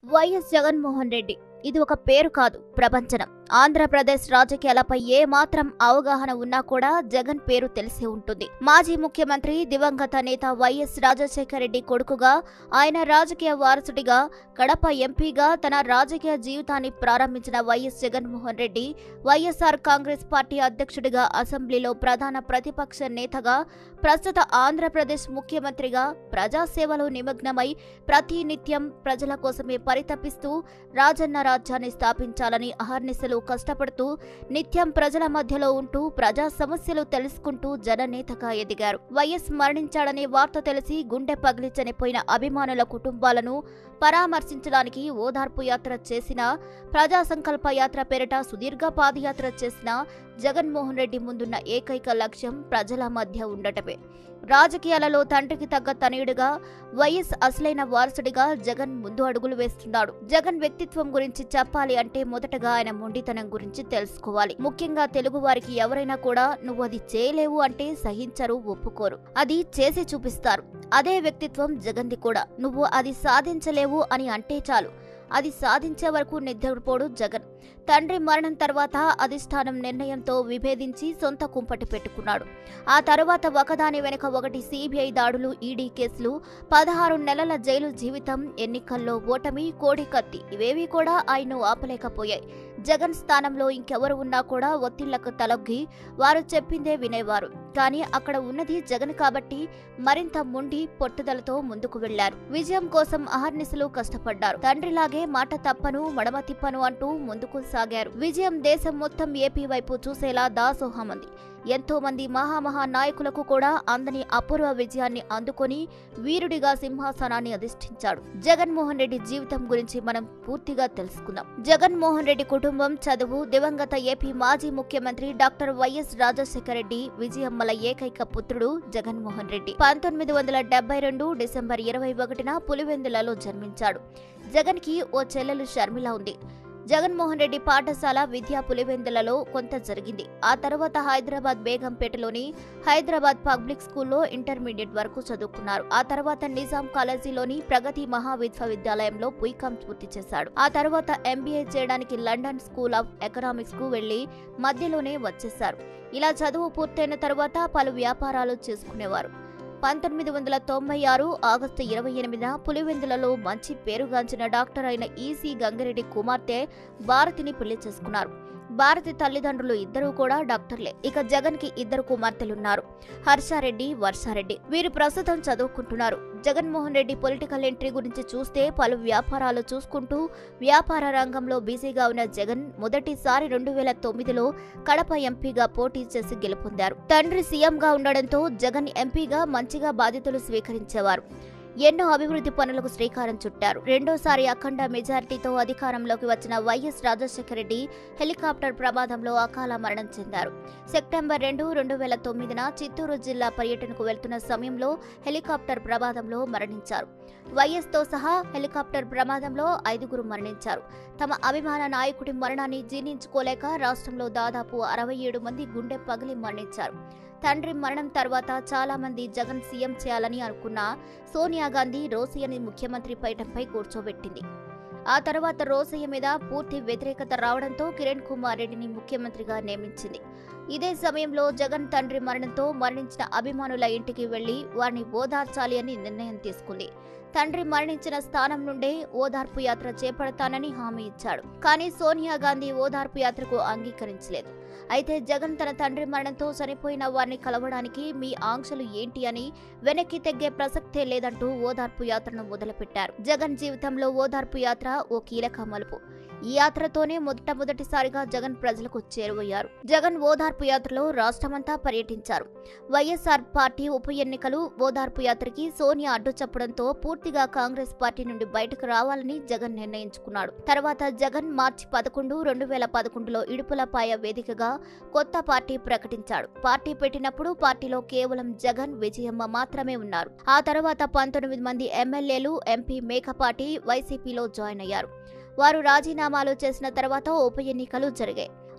YS Jaganmohan Reddy ఇది ఒక పేరు కాదు ప్రపంచనం ఆంధ్రప్రదేశ్ రాజకీయాలపై ఏ మాత్రం అవగాహన ఉన్నా కూడా జగన్ పేరు తెలిసే ఉంటుంది మాజీ ముఖ్యమంత్రి దివంగత నేత వైఎస్ రాజశేఖర రెడ్డి కొడుకుగా ఆయన రాజకీయ వారసుడిగా కడప ఎంపీగా తన రాజకీయ జీవితాన్ని ప్రారంభించిన వైఎస్ జగన్మోహన్ రెడ్డి వైఎస్ఆర్ కాంగ్రెస్ పార్టీ అధ్యక్షుడిగా అసెంబ్లీలో ప్రధాన ప్రతిపక్ష నేతగా ప్రస్తుత ఆంధ్రప్రదేశ్ ముఖ్యమంత్రిగా ప్రజాసేవలో నిమగ్నమై ప్రతినిత్యం ప్రజల కోసమే పరితపిస్తూ రాజన్న రాజ్యాన్ని స్థాపించాలని అహర్నిశలు కష్టపడుతూ నిత్యం ప్రజల మధ్యలో ఉంటూ ప్రజా సమస్యలు తెలుసుకుంటూ జననేతగా ఎదిగారు వైఎస్ మరణించాడనే వార్త తెలిసి గుండె పగిలి చనిపోయిన అభిమానుల కుటుంబాలను పరామర్శించడానికి ఓదార్పు యాత్ర చేసిన ప్రజా సంకల్ప యాత్ర పేరిట సుదీర్ఘ పాదయాత్ర చేసిన జగన్మోహన్ రెడ్డి ముందున్న ఏకైక లక్ష్యం ప్రజల మధ్య ఉండటమే రాజకీయాలలో తండ్రికి తగ్గ తనయుడిగా వైఎస్ అసలైన వారసుడిగా జగన్ ముందు అడుగులు వేస్తున్నాడు జగన్ వ్యక్తిత్వం గురించి చెప్పాలి అంటే మొదటగా ఆయన మొండితనం గురించి తెలుసుకోవాలి ముఖ్యంగా తెలుగు వారికి ఎవరైనా కూడా నువ్వు అది చేయలేవు అంటే సహించరు ఒప్పుకోరు అది చేసి చూపిస్తారు అదే వ్యక్తిత్వం జగన్ది కూడా నువ్వు అది సాధించలేవు అని అంటే చాలు అది సాధించే వరకు నిద్రపోడు జగన్ తండ్రి మరణం తర్వాత అధిష్టానం నిర్ణయంతో విభేదించి సొంత కుంపటి పెట్టుకున్నాడు ఆ తర్వాత ఒకదాని వెనుక ఒకటి సిబిఐ దాడులు ఈడీ కేసులు పదహారు నెలల జైలు జీవితం ఎన్నికల్లో ఓటమి కోడి కత్తి ఇవేవి కూడా ఆయన్ను ఆపలేకపోయాయి జగన్ స్థానంలో ఇంకెవరు ఉన్నా కూడా ఒత్తిళ్లకు తలొగ్గి వారు చెప్పిందే వినేవారు కానీ అక్కడ ఉన్నది జగన్ కాబట్టి మరింత ముండి పట్టుదలతో ముందుకు వెళ్లారు విజయం కోసం అహర్నిశలు కష్టపడ్డారు తండ్రిలాగే మాట తప్పను మడమ తిప్పను అంటూ ముందుకు సాగారు విజయం దేశం మొత్తం ఏపీ వైపు చూసేలా దాసోహమంది ఎంతో మంది మహామహా నాయకులకు కూడా అందని అపూర్వ విజయాన్ని అందుకొని వీరుడిగా సింహాసనాన్ని అధిష్ఠించాడు జగన్మోహన్ రెడ్డి జీవితం గురించి మనం పూర్తిగా తెలుసుకుందాం జగన్మోహన్ రెడ్డి కుటుంబం చదువు దివంగత ఏపీ మాజీ ముఖ్యమంత్రి డాక్టర్ వైఎస్ రాజశేఖర రెడ్డి విజయమ్మల ఏకైక పుత్రుడు జగన్మోహన్ రెడ్డి పంతొమ్మిది వందల డెబ్బై రెండు డిసెంబర్ ఇరవై ఒకటిన పులివెందులలో జన్మించాడు జగన్ కి ఓ చెల్లెలు షర్మిల ఉంది జగన్మోహన్ రెడ్డి పాఠశాల విద్యా పులివెందులలో కొంత జరిగింది ఆ తర్వాత హైదరాబాద్ బేగంపేటలోని హైదరాబాద్ పబ్లిక్ స్కూల్లో ఇంటర్మీడియట్ వరకు చదువుకున్నారు ఆ తర్వాత నిజాం కాలేజీలోని ప్రగతి మహావిశ్వవిద్యాలయంలో బీకాం పూర్తి చేశాడు ఆ తర్వాత ఎంబీఏ చేయడానికి లండన్ స్కూల్ ఆఫ్ ఎకనామిక్స్ కు వెళ్లి మధ్యలోనే వచ్చేశారు ఇలా చదువు పూర్తయిన తర్వాత పలు వ్యాపారాలు చేసుకునేవారు పంతొమ్మిది వందల తొంభై ఆరు ఆగస్టు ఇరవై ఎనిమిదిన పులివెందులలో మంచి పేరుగాంచిన డాక్టర్ అయిన ఈసీ గంగిరెడ్డి కుమార్తె భారతిని పెళ్లి చేసుకున్నారు భారతి తల్లిదండ్రులు ఇద్దరూ కూడా డాక్టర్లే ఇక జగన్ కి ఇద్దరు కుమార్తెలున్నారు హర్షారెడ్డి వర్షారెడ్డి వీరు ప్రస్తుతం చదువుకుంటున్నారు జగన్మోహన్ రెడ్డి పొలిటికల్ ఎంట్రీ గురించి చూస్తే పలు వ్యాపారాలు చూసుకుంటూ వ్యాపార రంగంలో బిజీగా ఉన్న జగన్ మొదటిసారి రెండు వేల తొమ్మిదిలో కడప ఎంపీగా పోటీ చేసి గెలుపొందారు తండ్రి సీఎంగా ఉండడంతో జగన్ ఎంపీగా మంచిగా బాధ్యతలు స్వీకరించేవారు ఎన్నో అభివృద్ధి పనులకు శ్రీకారం చుట్టారు రెండోసారి అఖండ మెజారిటీతో అధికారంలోకి వచ్చిన వైఎస్ రాజశేఖర రెడ్డి హెలికాప్టర్ ప్రమాదంలో అకాల మరణం చెందారు సెప్టెంబర్ రెండు రెండు వేల తొమ్మిదిన చిత్తూరు జిల్లా పర్యటనకు వెళ్తున్న సమయంలో హెలికాప్టర్ ప్రమాదంలో మరణించారు వైఎస్తో సహా హెలికాప్టర్ ప్రమాదంలో ఐదుగురు మరణించారు తమ అభిమాన నాయకుడి మరణాన్ని జీర్ణించుకోలేక రాష్ట్రంలో దాదాపు అరవై ఏడు మంది గుండె పగిలి మరణించారు తండ్రి మరణం తర్వాత చాలా మంది జగన్ సీఎం చేయాలని అనుకున్న సోనియా గాంధీ రోసియని ముఖ్యమంత్రి పీఠంపై కూర్చోబెట్టింది ఆ తర్వాత రోసయ్య మీద పూర్తి వ్యతిరేకత రావడంతో కిరణ్ కుమార్ రెడ్డిని ముఖ్యమంత్రిగా నియమించింది ఇదే సమయంలో జగన్ తండ్రి మరణంతో మరణించిన అభిమానుల ఇంటికి వెళ్లి వారిని ఓదార్చాలి అని నిర్ణయం తీసుకుంది తండ్రి మరణించిన స్థానం నుండే ఓదార్పు యాత్ర చేపడతానని హామీ ఇచ్చాడు కానీ సోనియా గాంధీ ఓదార్పు యాత్రకు అంగీకరించలేదు అయితే జగన్ తన తండ్రి మరణంతో చనిపోయిన వారిని కలవడానికి మీ ఆంక్షలు ఏంటి అని వెనక్కి తగ్గే ప్రసక్తే లేదంటూ ఓదార్పు యాత్రను మొదలుపెట్టారు జగన్ జీవితంలో ఓదార్పు యాత్ర ఓ కీలక మలుపు ఈ యాత్రతోనే మొట్టమొదటిసారిగా జగన్ ప్రజలకు చేరువయ్యారు జగన్ ఓదార్పు యాత్రలో రాష్ట్రమంతా పర్యటించారు వైఎస్ఆర్ పార్టీ ఉప ఎన్నికలు ఓదార్పు యాత్రకి సోనియా అడ్డు చెప్పడంతో పూర్తిగా కాంగ్రెస్ పార్టీ నుండి బయటకు రావాలని జగన్ నిర్ణయించుకున్నాడు తర్వాత జగన్ మార్చి పదకొండు రెండు వేల పదకొండులో ఇడుపులపాయ వేదికగా కొత్త పార్టీ ప్రకటించాడు పార్టీ పెట్టినప్పుడు పార్టీలో కేవలం జగన్ విజయమ్మ మాత్రమే ఉన్నారు ఆ తర్వాత పంతొమ్మిది మంది ఎమ్మెల్యేలు ఎంపీ మేకపాటి వైసీపీలో జాయిన్ అయ్యారు వారు రాజీనామాలు చేసిన తర్వాత ఉప ఎన్నికలు జరిగాయి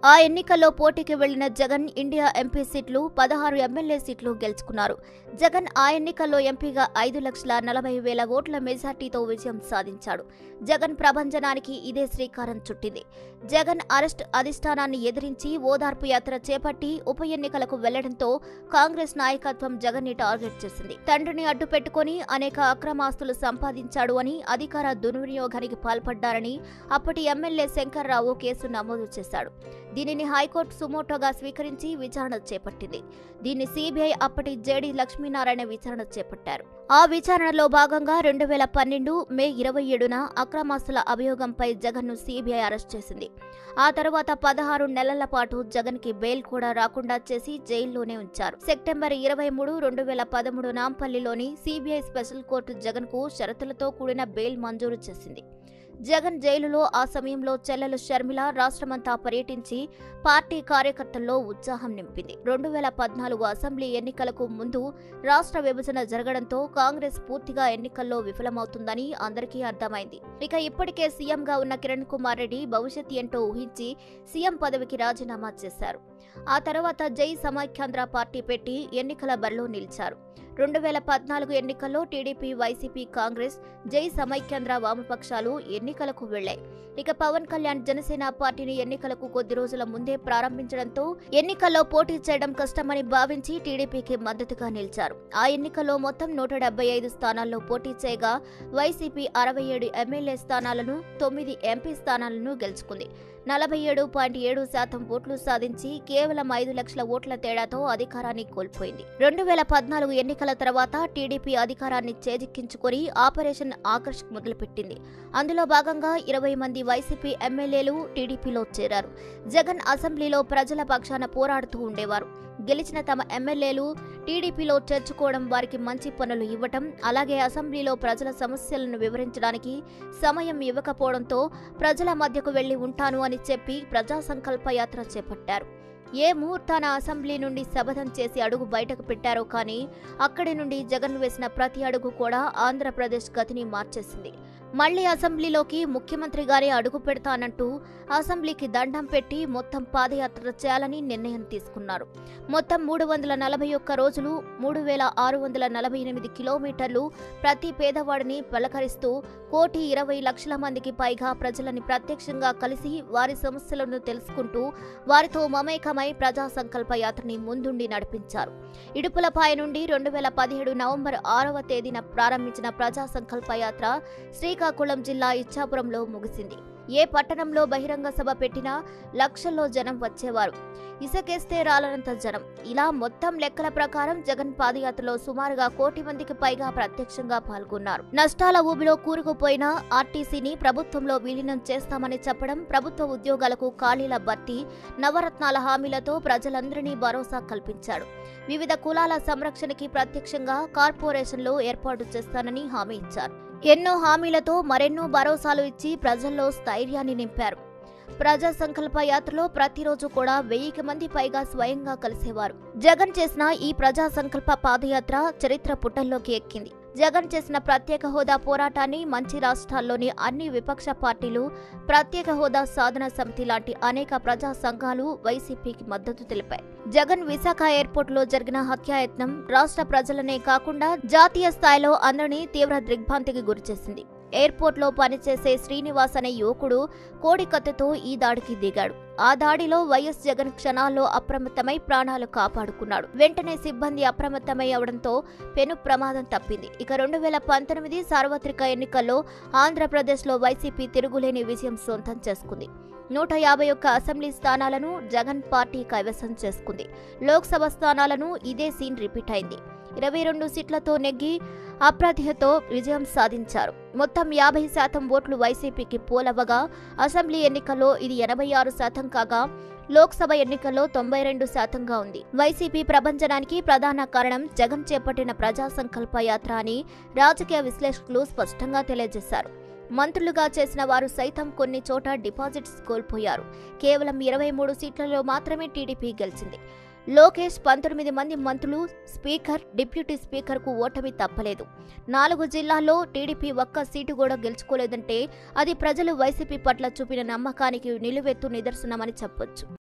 ఆ ఎన్నికల్లో పోటీకి వెళ్లిన జగన్ ఇండియా ఎంపీ సీట్లు పదహారు ఎమ్మెల్యే సీట్లు గెలుచుకున్నారు జగన్ ఆ ఎన్నికల్లో ఎంపీగా ఐదు లక్షల నలభై వేల ఓట్ల మెజార్టీతో విజయం సాధించాడు జగన్ ప్రభంజనానికి ఇదే శ్రీకారం చుట్టింది జగన్ అరెస్ట్ అధిష్టానాన్ని ఎదిరించి ఓదార్పు యాత్ర చేపట్టి ఉప ఎన్నికలకు వెళ్లడంతో కాంగ్రెస్ నాయకత్వం జగన్ ని టార్గెట్ చేసింది తండ్రిని అడ్డు పెట్టుకుని అనేక అక్రమాస్తులు సంపాదించాడు అని అధికార దుర్వినియోగానికి పాల్పడ్డారని అప్పటి ఎమ్మెల్యే శంకర్రావు కేసు నమోదు చేశాడు దీనిని హైకోర్టు సుమోటోగా స్వీకరించి విచారణ చేపట్టింది దీన్ని సిబిఐ అప్పటి జేడి లక్ష్మీనారాయణ విచారణ చేపట్టారు ఆ విచారణలో భాగంగా రెండు వేల పన్నెండు మే ఇరవై ఏడున అక్రమాస్తుల అభియోగంపై జగన్ ను సిబిఐ అరెస్ట్ చేసింది ఆ తర్వాత పదహారు నెలల పాటు జగన్ కి బెయిల్ కూడా రాకుండా చేసి జైల్లోనే ఉంచారు సెప్టెంబర్ ఇరవై మూడు రెండు వేల పదమూడు నాంపల్లిలోని సిబిఐ స్పెషల్ కోర్టు జగన్ కు షరతులతో కూడిన బెయిల్ మంజూరు చేసింది జగన్ జైలులో ఆ సమయంలో చెల్లెలు షర్మిల రాష్ట్రమంతా పర్యటించి పార్టీ కార్యకర్తల్లో ఉత్సాహం నింపింది రెండు వేల పద్నాలుగు అసెంబ్లీ ఎన్నికలకు ముందు రాష్ట్ర విభజన జరగడంతో కాంగ్రెస్ పూర్తిగా ఎన్నికల్లో విఫలమవుతుందని అందరికీ అర్థమైంది ఇక ఇప్పటికే సీఎంగా ఉన్న కిరణ్ కుమార్ రెడ్డి భవిష్యత్ ఏంటో ఊహించి సీఎం పదవికి రాజీనామా చేశారు ఆ తర్వాత జై సమాఖ్యాంధ్ర పార్టీ పెట్టి ఎన్నికల బరిలో నిలిచారు రెండు వేల పద్నాలుగు ఎన్నికల్లో టీడీపీ వైసీపీ కాంగ్రెస్ జై సమైక్యాంధ్ర వామపక్షాలు ఎన్నికలకు వెళ్లాయి ఇక పవన్ కళ్యాణ్ జనసేన పార్టీని ఎన్నికలకు కొద్ది రోజుల ముందే ప్రారంభించడంతో ఎన్నికల్లో పోటీ చేయడం కష్టమని భావించి టీడీపీకి మద్దతుగా నిలిచారు ఆ ఎన్నికల్లో మొత్తం నూట డెబ్బై ఐదు స్థానాల్లో పోటీ చేయగా వైసీపీ అరవై ఏడు ఎమ్మెల్యే స్థానాలను తొమ్మిది ఎంపీ స్థానాలను గెలుచుకుంది నలభై ఏడు పాయింట్ ఏడు శాతం ఓట్లు సాధించి కేవలం ఐదు లక్షల ఓట్ల తేడాతో అధికారాన్ని కోల్పోయింది రెండు వేల పద్నాలుగు ఎన్నికల తర్వాత టీడీపీ అధికారాన్ని చేజిక్కించుకొని ఆపరేషన్ ఆకర్ష్ మొదలుపెట్టింది అందులో భాగంగా ఇరవై మంది వైసీపీ ఎమ్మెల్యేలు టీడీపీలో చేరారు జగన్ అసెంబ్లీలో ప్రజల పక్షాన పోరాడుతూ ఉండేవారు గెలిచిన తమ ఎమ్మెల్యేలు టీడీపీలో చేర్చుకోవడం వారికి మంచి పనులు ఇవ్వటం అలాగే అసెంబ్లీలో ప్రజల సమస్యలను వివరించడానికి సమయం ఇవ్వకపోవడంతో ప్రజల మధ్యకు వెళ్లి ఉంటాను అని చెప్పి ప్రజా సంకల్ప యాత్ర చేపట్టారు ఏ ముహూర్తాన అసెంబ్లీ నుండి శపథం చేసి అడుగు బయటకు పెట్టారో కానీ అక్కడి నుండి జగన్ వేసిన ప్రతి అడుగు కూడా ఆంధ్రప్రదేశ్ గతిని మార్చేసింది మళ్లీ అసెంబ్లీలోకి ముఖ్యమంత్రిగానే అడుగు పెడతానంటూ అసెంబ్లీకి దండం పెట్టి మొత్తం పాదయాత్ర చేయాలని నిర్ణయం తీసుకున్నారు మొత్తం మూడు వందల నలభై ఒక్క రోజులు మూడు వేల ఆరు వందల నలభై ఎనిమిది కిలోమీటర్లు ప్రతి పేదవాడిని పలకరిస్తూ కోటి ఇరవై లక్షల మందికి పైగా ప్రజలని ప్రత్యక్షంగా కలిసి వారి సమస్యలను తెలుసుకుంటూ వారితో మమేకమై ప్రజా సంకల్ప యాత్రని ముందుండి నడిపించారు ఇడుపులపాయ నుండి రెండు వేల పదిహేడు నవంబర్ ఆరవ తేదీన ప్రారంభించిన ప్రజా సంకల్ప యాత్ర శ్రీకాకుళం జిల్లా ఇచ్చాపురంలో ముగిసింది ఏ పట్టణంలో బహిరంగ సభ పెట్టినా లక్షల్లో జనం వచ్చేవారు ఇసకేస్తే రాలనంత జనం ఇలా మొత్తం లెక్కల ప్రకారం జగన్ పాదయాత్రలో సుమారుగా కోటి మందికి పైగా ప్రత్యక్షంగా పాల్గొన్నారు నష్టాల ఊబిలో కూరుకుపోయిన ఆర్టీసీని ప్రభుత్వంలో విలీనం చేస్తామని చెప్పడం ప్రభుత్వ ఉద్యోగాలకు ఖాళీల భర్తీ నవరత్నాల హామీలతో ప్రజలందరినీ భరోసా కల్పించాడు వివిధ కులాల సంరక్షణకి ప్రత్యక్షంగా కార్పొరేషన్లు ఏర్పాటు చేస్తానని హామీ ఇచ్చారు ఎన్నో హామీలతో మరెన్నో భరోసాలు ఇచ్చి ప్రజల్లో స్థైర్యాన్ని నింపారు ప్రజా సంకల్ప యాత్రలో ప్రతిరోజు కూడా వెయ్యికి మంది పైగా స్వయంగా కలిసేవారు జగన్ చేసిన ఈ ప్రజా సంకల్ప పాదయాత్ర చరిత్ర పుటల్లోకి ఎక్కింది జగన్ చేసిన ప్రత్యేక హోదా పోరాటాన్ని మంచి రాష్ట్రాల్లోని అన్ని విపక్ష పార్టీలు ప్రత్యేక హోదా సాధన సమితి లాంటి అనేక ప్రజా సంఘాలు వైసీపీకి మద్దతు తెలిపాయి జగన్ విశాఖ ఎయిర్పోర్టులో జరిగిన హత్యాయత్నం రాష్ట్ర ప్రజలనే కాకుండా జాతీయ స్థాయిలో అందరినీ తీవ్ర దిగ్భ్రాంతికి గురిచేసింది ఎయిర్పోర్ట్లో పనిచేసే శ్రీనివాస్ అనే యువకుడు కోడి కత్తితో ఈ దాడికి దిగాడు ఆ దాడిలో వైఎస్ జగన్ క్షణాల్లో అప్రమత్తమై ప్రాణాలు కాపాడుకున్నాడు వెంటనే సిబ్బంది అప్రమత్తమై అవడంతో పెను ప్రమాదం తప్పింది ఇక రెండు వేల పంతొమ్మిది సార్వత్రిక ఎన్నికల్లో ఆంధ్రప్రదేశ్లో వైసీపీ తిరుగులేని విజయం సొంతం చేసుకుంది నూట యాభై ఒక్క అసెంబ్లీ స్థానాలను జగన్ పార్టీ కైవసం చేసుకుంది లోక్సభ స్థానాలను ఇదే సీన్ రిపీట్ అయింది ఇరవై రెండు సీట్లతో నెగ్గి అప్రతిహతో విజయం సాధించారు మొత్తం యాభై శాతం ఓట్లు వైసీపీకి పోలవగా అసెంబ్లీ ఎన్నికల్లో ఇది ఎనభై ఆరు శాతం కాగా లోక్సభ ఎన్నికల్లో తొంభై రెండు శాతంగా ఉంది వైసీపీ ప్రభంజనానికి ప్రధాన కారణం జగన్ చేపట్టిన ప్రజా సంకల్ప యాత్ర అని రాజకీయ విశ్లేషకులు స్పష్టంగా తెలియజేశారు మంత్రులుగా చేసిన వారు సైతం కొన్ని చోట డిపాజిట్స్ కోల్పోయారు కేవలం ఇరవై మూడు సీట్లలో మాత్రమే టీడీపీ గెలిచింది లోకేష్ పంతొమ్మిది మంది మంత్రులు స్పీకర్ డిప్యూటీ స్పీకర్కు ఓటమి తప్పలేదు నాలుగు జిల్లాల్లో టీడీపీ ఒక్క సీటు కూడా గెలుచుకోలేదంటే అది ప్రజలు వైసీపీ పట్ల చూపిన నమ్మకానికి నిలువెత్తు నిదర్శనమని చెప్పొచ్చు